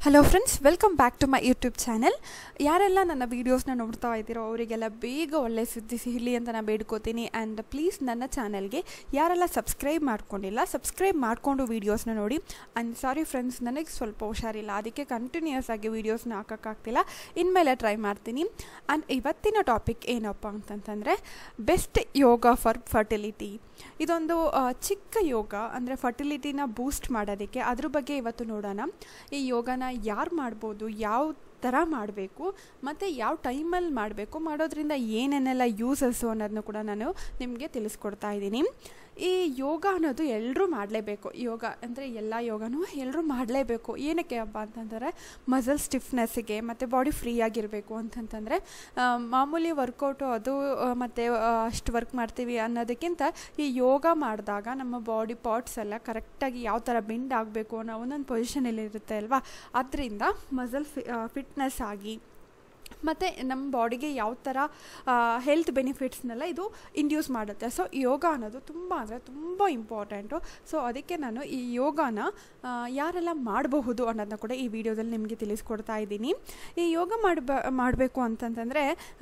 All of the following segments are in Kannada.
hello friends welcome back to my YouTube channel ಯಾರೆಲ್ಲ ನನ್ನ ವೀಡಿಯೋಸ್ನ ನೋಡ್ತಾ ಇದ್ದೀರೋ ಅವರಿಗೆಲ್ಲ ಬೇಗ ಒಳ್ಳೆ ಸುದ್ದಿ ಸಿಗಲಿ ಅಂತ ನಾನು ಬೇಡ್ಕೋತೀನಿ ಆ್ಯಂಡ್ ಪ್ಲೀಸ್ ನನ್ನ ಚಾನಲ್ಗೆ ಯಾರೆಲ್ಲ ಸಬ್ಸ್ಕ್ರೈಬ್ ಮಾಡ್ಕೊಂಡಿಲ್ಲ ಸಬ್ಸ್ಕ್ರೈಬ್ ಮಾಡಿಕೊಂಡು ವೀಡಿಯೋಸ್ನ ನೋಡಿ ಆ್ಯಂಡ್ ಸಾರಿ ಫ್ರೆಂಡ್ಸ್ ನನಗೆ ಸ್ವಲ್ಪ ಹುಷಾರಿಲ್ಲ ಅದಕ್ಕೆ ಕಂಟಿನ್ಯೂಸ್ ಆಗಿ ವೀಡಿಯೋಸ್ನ ಹಾಕೋಕ್ಕಾಗ್ತಿಲ್ಲ ಇನ್ಮೇಲೆ ಟ್ರೈ ಮಾಡ್ತೀನಿ ಆ್ಯಂಡ್ ಇವತ್ತಿನ ಟಾಪಿಕ್ ಏನಪ್ಪ ಅಂತಂತಂದರೆ ಬೆಸ್ಟ್ ಯೋಗ ಫಾರ್ ಫರ್ಟಿಲಿಟಿ ಇದೊಂದು ಆ, ಚಿಕ್ಕ ಯೋಗ ಅಂದರೆ ಫರ್ಟಿಲಿಟಿನ ಬೂಸ್ಟ್ ಮಾಡೋದಕ್ಕೆ ಅದ್ರ ಬಗ್ಗೆ ಇವತ್ತು ನೋಡೋಣ ಈ ಯೋಗನ ಯಾರು ಮಾಡ್ಬೋದು ಯಾವ ಥರ ಮಾಡಬೇಕು ಮತ್ತು ಯಾವ ಟೈಮಲ್ಲಿ ಮಾಡಬೇಕು ಮಾಡೋದ್ರಿಂದ ಏನೇನೆಲ್ಲ ಯೂಸಸ್ಸು ಅನ್ನೋದನ್ನು ಕೂಡ ನಾನು ನಿಮಗೆ ತಿಳಿಸ್ಕೊಡ್ತಾ ಇದ್ದೀನಿ ಈ ಯೋಗ ಅನ್ನೋದು ಎಲ್ಲರೂ ಮಾಡಲೇಬೇಕು ಯೋಗ ಅಂದರೆ ಎಲ್ಲ ಯೋಗನೂ ಎಲ್ಲರೂ ಮಾಡಲೇಬೇಕು ಏನಕ್ಕೆ ಹಬ್ಬ ಅಂತಂದರೆ ಮಸಲ್ ಸ್ಟಿಫ್ನೆಸ್ಸಿಗೆ ಮತ್ತು ಬಾಡಿ ಫ್ರೀ ಆಗಿರಬೇಕು ಅಂತಂತಂದರೆ ಆ, ಮಾಮೂಲಿ ವರ್ಕೌಟು ಅದು ಮತ್ತು ಅಷ್ಟು ವರ್ಕ್ ಮಾಡ್ತೀವಿ ಅನ್ನೋದಕ್ಕಿಂತ ಈ ಯೋಗ ಮಾಡಿದಾಗ ನಮ್ಮ ಬಾಡಿ ಪಾರ್ಟ್ಸ್ ಎಲ್ಲ ಕರೆಕ್ಟಾಗಿ ಯಾವ ಥರ ಬೆಂಡ್ ಆಗಬೇಕು ಅನ್ನೋ ಒಂದೊಂದು ಪೊಸಿಷನಲ್ಲಿ ಇರುತ್ತೆ ಅಲ್ವಾ ಅದರಿಂದ ಮಸಲ್ ಫಿಟ್ನೆಸ್ ಆಗಿ ಮತ್ತು ನಮ್ಮ ಬಾಡಿಗೆ ಯಾವ ಥರ ಹೆಲ್ತ್ ಬೆನಿಫಿಟ್ಸ್ನೆಲ್ಲ ಇದು ಇಂಡ್ಯೂಸ್ ಮಾಡುತ್ತೆ ಸೊ ಯೋಗ ಅನ್ನೋದು ತುಂಬ ಅಂದರೆ ತುಂಬ ಇಂಪಾರ್ಟೆಂಟು ಸೊ ಅದಕ್ಕೆ ನಾನು ಈ ಯೋಗನ ಆ, ಯಾರೆಲ್ಲ ಮಾಡಬಹುದು ಅನ್ನೋದನ್ನ ಕೂಡ ಈ ವಿಡಿಯೋದಲ್ಲಿ ನಿಮಗೆ ತಿಳಿಸ್ಕೊಡ್ತಾ ಇದ್ದೀನಿ ಈ ಯೋಗ ಮಾಡಬ ಮಾಡಬೇಕು ಅಂತಂತಂದರೆ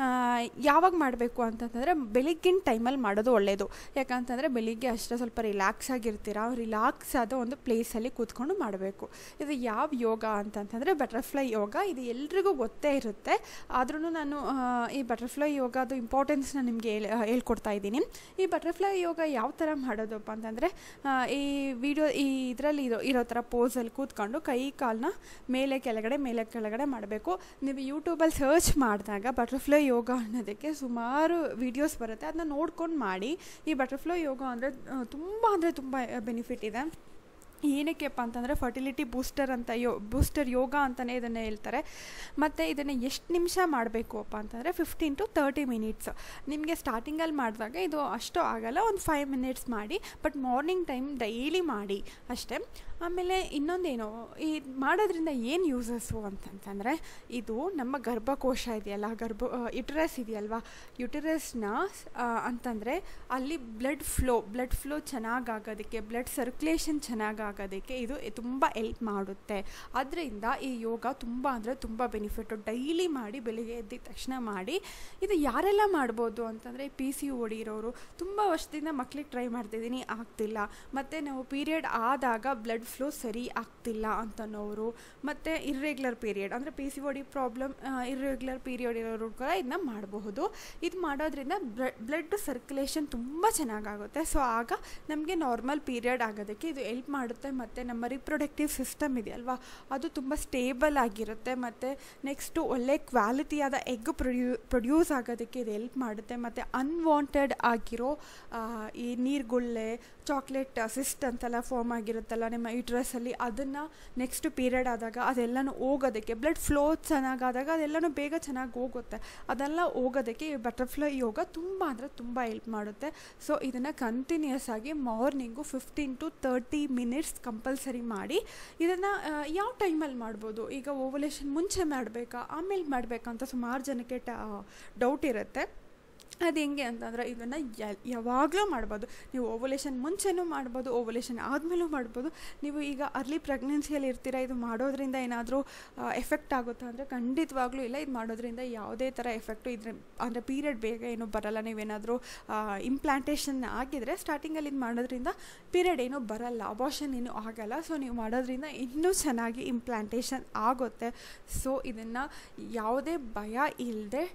ಯಾವಾಗ ಮಾಡಬೇಕು ಅಂತಂತಂದರೆ ಬೆಳಿಗ್ಗಿನ ಟೈಮಲ್ಲಿ ಮಾಡೋದು ಒಳ್ಳೆಯದು ಯಾಕಂತಂದರೆ ಬೆಳಿಗ್ಗೆ ಅಷ್ಟೇ ಸ್ವಲ್ಪ ರಿಲ್ಯಾಕ್ಸ್ ಆಗಿರ್ತೀರ ರಿಲ್ಯಾಕ್ಸ್ ಆದ ಒಂದು ಪ್ಲೇಸಲ್ಲಿ ಕೂತ್ಕೊಂಡು ಮಾಡಬೇಕು ಇದು ಯಾವ ಯೋಗ ಅಂತಂತಂದರೆ ಬಟರ್ಫ್ಲೈ ಯೋಗ ಇದು ಎಲ್ರಿಗೂ ಗೊತ್ತೇ ಇರುತ್ತೆ ಆದ್ರೂ ನಾನು ಆ, ಈ ಬಟರ್ಫ್ಲೈ ಯೋಗದ ಇಂಪಾರ್ಟೆನ್ಸ್ನ ನಿಮಗೆ ಹೇಳ್ ಹೇಳ್ಕೊಡ್ತಾ ಇದ್ದೀನಿ ಈ ಬಟರ್ಫ್ಲೈ ಯೋಗ ಯಾವ ಥರ ಮಾಡೋದಪ್ಪ ಅಂತಂದರೆ ಈ ವಿಡಿಯೋ ಈ ಇದರಲ್ಲಿ ಇರೋ ಇರೋ ಥರ ಪೋಸಲ್ಲಿ ಕೂತ್ಕೊಂಡು ಕೈ ಕಾಲನ್ನ ಮೇಲೆ ಕೆಳಗಡೆ ಮೇಲೆ ಕೆಳಗಡೆ ಮಾಡಬೇಕು ನೀವು ಯೂಟ್ಯೂಬಲ್ಲಿ ಸರ್ಚ್ ಮಾಡಿದಾಗ ಬಟರ್ಫ್ಲೈ ಯೋಗ ಅನ್ನೋದಕ್ಕೆ ಸುಮಾರು ವೀಡಿಯೋಸ್ ಬರುತ್ತೆ ಅದನ್ನ ನೋಡ್ಕೊಂಡು ಮಾಡಿ ಈ ಬಟರ್ಫ್ಲೈ ಯೋಗ ಅಂದರೆ ತುಂಬ ಅಂದರೆ ತುಂಬ ಬೆನಿಫಿಟ್ ಇದೆ ಏನಕ್ಕೆಪ್ಪ ಅಂತಂದರೆ ಫರ್ಟಿಲಿಟಿ ಬೂಸ್ಟರ್ ಅಂತ ಯೋ ಬೂಸ್ಟರ್ ಯೋಗ ಅಂತಲೇ ಇದನ್ನು ಹೇಳ್ತಾರೆ ಮತ್ತು ಇದನ್ನು ಎಷ್ಟು ನಿಮಿಷ ಮಾಡಬೇಕು ಅಪ್ಪ ಅಂತಂದರೆ ಫಿಫ್ಟೀನ್ ಟು ತರ್ಟಿ ಮಿನಿಟ್ಸ್ ನಿಮಗೆ ಸ್ಟಾರ್ಟಿಂಗಲ್ಲಿ ಮಾಡಿದಾಗ ಇದು ಅಷ್ಟು ಆಗಲ್ಲ ಒಂದು ಫೈವ್ ಮಿನಿಟ್ಸ್ ಮಾಡಿ ಬಟ್ ಮಾರ್ನಿಂಗ್ ಟೈಮ್ ಡೈಲಿ ಮಾಡಿ ಅಷ್ಟೇ ಆಮೇಲೆ ಇನ್ನೊಂದೇನು ಈ ಮಾಡೋದ್ರಿಂದ ಏನು ಯೂಸಸ್ಸು ಅಂತಂತಂದರೆ ಇದು ನಮ್ಮ ಗರ್ಭಕೋಶ ಇದೆಯಲ್ಲ ಗರ್ಭ ಯುಟರಸ್ ಇದೆಯಲ್ವಾ ಯುಟರಸ್ನ ಅಂತಂದರೆ ಅಲ್ಲಿ ಬ್ಲಡ್ ಫ್ಲೋ ಬ್ಲಡ್ ಫ್ಲೋ ಚೆನ್ನಾಗಾಗೋದಕ್ಕೆ ಬ್ಲಡ್ ಸರ್ಕ್ಯುಲೇಷನ್ ಚೆನ್ನಾಗಾಗೋದಕ್ಕೆ ಇದು ತುಂಬ ಎಲ್ಪ್ ಮಾಡುತ್ತೆ ಅದರಿಂದ ಈ ಯೋಗ ತುಂಬ ಅಂದರೆ ತುಂಬ ಬೆನಿಫಿಟ್ಟು ಡೈಲಿ ಮಾಡಿ ಬೆಳಿಗ್ಗೆ ಎದ್ದಿದ ತಕ್ಷಣ ಮಾಡಿ ಇದು ಯಾರೆಲ್ಲ ಮಾಡ್ಬೋದು ಅಂತಂದರೆ ಪಿ ಸಿ ಓಡಿರೋರು ತುಂಬ ವರ್ಷದಿಂದ ಮಕ್ಳಿಗೆ ಟ್ರೈ ಮಾಡ್ತಿದ್ದೀನಿ ಆಗ್ತಿಲ್ಲ ಮತ್ತು ನಾವು ಪೀರಿಯಡ್ ಆದಾಗ ಬ್ಲಡ್ ಫ್ಲೋ ಸರಿ ಆಗ್ತಿಲ್ಲ ಅಂತನೋರು ಮತ್ತು ಇರ್ರೆಗ್ಯುಲರ್ ಪೀರಿಯಡ್ ಅಂದರೆ P C OD problem irregular period ಇರೋರು ಕೂಡ ಇದನ್ನ ಮಾಡಬಹುದು ಇದು ಮಾಡೋದ್ರಿಂದ ಬ್ಲಡ್ ಸರ್ಕ್ಯುಲೇಷನ್ ತುಂಬ ಚೆನ್ನಾಗಾಗುತ್ತೆ ಸೊ ಆಗ ನಮಗೆ ನಾರ್ಮಲ್ ಪೀರಿಯಡ್ ಆಗೋದಕ್ಕೆ ಇದು ಎಲ್ಪ್ ಮಾಡುತ್ತೆ ಮತ್ತು ನಮ್ಮ ರಿಪ್ರೊಡಕ್ಟಿವ್ ಸಿಸ್ಟಮ್ ಇದೆಯಲ್ವಾ ಅದು ತುಂಬ ಸ್ಟೇಬಲ್ ಆಗಿರುತ್ತೆ ಮತ್ತು ನೆಕ್ಸ್ಟು ಒಳ್ಳೆ ಕ್ವಾಲಿಟಿಯಾದ ಎಗ್ ಪ್ರೊಡ್ಯೂ ಪ್ರೊಡ್ಯೂಸ್ ಆಗೋದಕ್ಕೆ ಇದು ಎಲ್ಪ್ ಮಾಡುತ್ತೆ ಮತ್ತು ಅನ್ವಾಂಟೆಡ್ ಆಗಿರೋ ಆ, ಈ ನೀರ್ಗುಳ್ಳೆ ಚಾಕ್ಲೇಟ್ ಸಿಸ್ಟ್ ಅಂತೆಲ್ಲ ಫಾರ್ಮ್ ಆಗಿರುತ್ತಲ್ಲ ನಿಮ್ಮ ಯೂಟ್ರಸಲ್ಲಿ ಅದನ್ನು ನೆಕ್ಸ್ಟ್ ಪೀರಿಯಡ್ ಆದಾಗ ಅದೆಲ್ಲನೂ ಹೋಗೋದಕ್ಕೆ ಬ್ಲಡ್ ಫ್ಲೋ ಚೆನ್ನಾಗಾದಾಗ ಅದೆಲ್ಲನೂ ಬೇಗ ಚೆನ್ನಾಗಿ ಹೋಗುತ್ತೆ ಅದೆಲ್ಲ ಹೋಗೋದಕ್ಕೆ ಈ ಬಟರ್ಫ್ಲೈ ಯೋಗ ತುಂಬ ಅಂದರೆ ತುಂಬ ಹೆಲ್ಪ್ ಮಾಡುತ್ತೆ ಸೊ ಇದನ್ನು ಕಂಟಿನ್ಯೂಸ್ ಆಗಿ morning fifteen to thirty minutes compulsory ಮಾಡಿ ಇದನ್ನು ಯಾವ ಟೈಮಲ್ಲಿ ಮಾಡ್ಬೋದು ಈಗ ಓವಲೇಷನ್ ಮುಂಚೆ ಮಾಡಬೇಕಾ ಆಮೇಲೆ ಮಾಡಬೇಕಾ ಅಂತ ಸುಮಾರು ಜನಕ್ಕೆ ಡೌಟ್ ಇರುತ್ತೆ ಅದು ಹೆಂಗೆ ಅಂತಂದರೆ ಇದನ್ನು ಯಾವಾಗಲೂ ಮಾಡ್ಬೋದು ನೀವು ಓವಲೇಷನ್ ಮುಂಚೆನೂ ಮಾಡ್ಬೋದು ಓವಲೇಷನ್ ಆದಮೇಲೂ ಮಾಡ್ಬೋದು ನೀವು ಈಗ ಅರ್ಲಿ ಪ್ರೆಗ್ನೆನ್ಸಿಯಲ್ಲಿ ಇರ್ತೀರ ಇದು ಮಾಡೋದ್ರಿಂದ ಏನಾದರೂ ಎಫೆಕ್ಟ್ ಆಗುತ್ತಾ ಅಂದರೆ ಖಂಡಿತವಾಗ್ಲೂ ಇಲ್ಲ ಇದು ಮಾಡೋದ್ರಿಂದ ಯಾವುದೇ ಥರ ಎಫೆಕ್ಟು ಇದ್ರ ಅಂದರೆ ಪೀರಿಯಡ್ ಬೇಗ ಏನೂ ಬರಲ್ಲ ನೀವೇನಾದರೂ ಇಂಪ್ಲಾಂಟೇಷನ್ ಆಗಿದರೆ ಸ್ಟಾರ್ಟಿಂಗಲ್ಲಿ ಇದು ಮಾಡೋದ್ರಿಂದ ಪೀರಿಯಡ್ ಏನೂ ಬರಲ್ಲ ಅಬಾಷನ್ ಏನೂ ಆಗಲ್ಲ ಸೊ ನೀವು ಮಾಡೋದ್ರಿಂದ ಇನ್ನೂ ಚೆನ್ನಾಗಿ ಇಂಪ್ಲಾಂಟೇಷನ್ ಆಗುತ್ತೆ ಸೊ ಇದನ್ನು ಯಾವುದೇ ಭಯ ಇಲ್ಲದೆ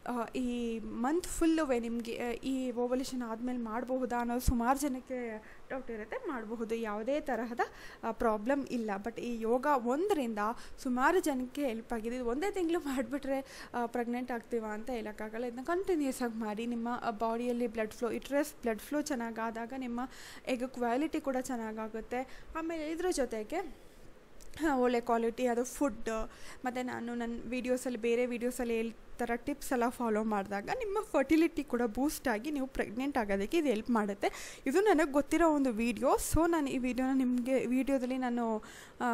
ಈ ಮಂತ್ ಫುಲ್ಲುವೆ ನಿಮಗೆ ಈ ಓವಲ್ಯೂಷನ್ ಆದಮೇಲೆ ಮಾಡಬಹುದಾ ಅನ್ನೋದು ಸುಮಾರು ಜನಕ್ಕೆ ಡೌಟ್ ಇರುತ್ತೆ ಮಾಡಬಹುದು ಯಾವುದೇ ತರಹದ ಪ್ರಾಬ್ಲಮ್ ಇಲ್ಲ ಬಟ್ ಈ ಯೋಗ ಒಂದರಿಂದ ಸುಮಾರು ಜನಕ್ಕೆ ಹೆಲ್ಪ್ ಆಗಿದೆ ಇದು ಒಂದೇ ತಿಂಗಳು ಮಾಡಿಬಿಟ್ರೆ ಪ್ರೆಗ್ನೆಂಟ್ ಆಗ್ತೀವ ಅಂತ ಹೇಳೋಕ್ಕಾಗಲ್ಲ ಇದನ್ನ ಕಂಟಿನ್ಯೂಸ್ ಆಗಿ ಮಾಡಿ ನಿಮ್ಮ ಬಾಡಿಯಲ್ಲಿ ಬ್ಲಡ್ ಫ್ಲೋ ಇಟ್ರೆಸ್ ಬ್ಲಡ್ ಫ್ಲೋ ಚೆನ್ನಾಗಾದಾಗ ನಿಮ್ಮ ಎಗ್ ಕ್ವಾಲಿಟಿ ಕೂಡ ಚೆನ್ನಾಗಾಗುತ್ತೆ ಆಮೇಲೆ ಇದ್ರ ಜೊತೆಗೆ ಹಾಂ ಒಳ್ಳೆ ಕ್ವಾಲಿಟಿ ಅದು ಫುಡ್ ಮತ್ತು ನಾನು ನನ್ನ ವೀಡಿಯೋಸಲ್ಲಿ ಬೇರೆ ವೀಡಿಯೋಸಲ್ಲಿ ಥರ ಟಿಪ್ಸ್ ಎಲ್ಲ ಫಾಲೋ ಮಾಡಿದಾಗ ನಿಮ್ಮ ಫರ್ಟಿಲಿಟಿ ಕೂಡ ಬೂಸ್ಟ್ ಆಗಿ ನೀವು ಪ್ರೆಗ್ನೆಂಟ್ ಆಗೋದಕ್ಕೆ ಇದು ಹೆಲ್ಪ್ ಮಾಡುತ್ತೆ ಇದು ನನಗೆ ಗೊತ್ತಿರೋ ಒಂದು ವೀಡಿಯೋ ಸೊ ನಾನು ಈ ವಿಡಿಯೋನ ನಿಮಗೆ ವೀಡಿಯೋದಲ್ಲಿ ನಾನು ಆ,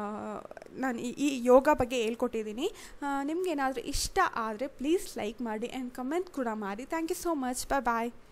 ನಾನು ಈ- ಈ ಯೋಗ ಬಗ್ಗೆ ಹೇಳ್ಕೊಟ್ಟಿದ್ದೀನಿ ನಿಮ್ಗೆ ಏನಾದರೂ ಇಷ್ಟ ಆದರೆ ಪ್ಲೀಸ್ ಲೈಕ್ ಮಾಡಿ ಆ್ಯಂಡ್ ಕಮೆಂಟ್ ಕೂಡ ಮಾಡಿ thank you so much bye bye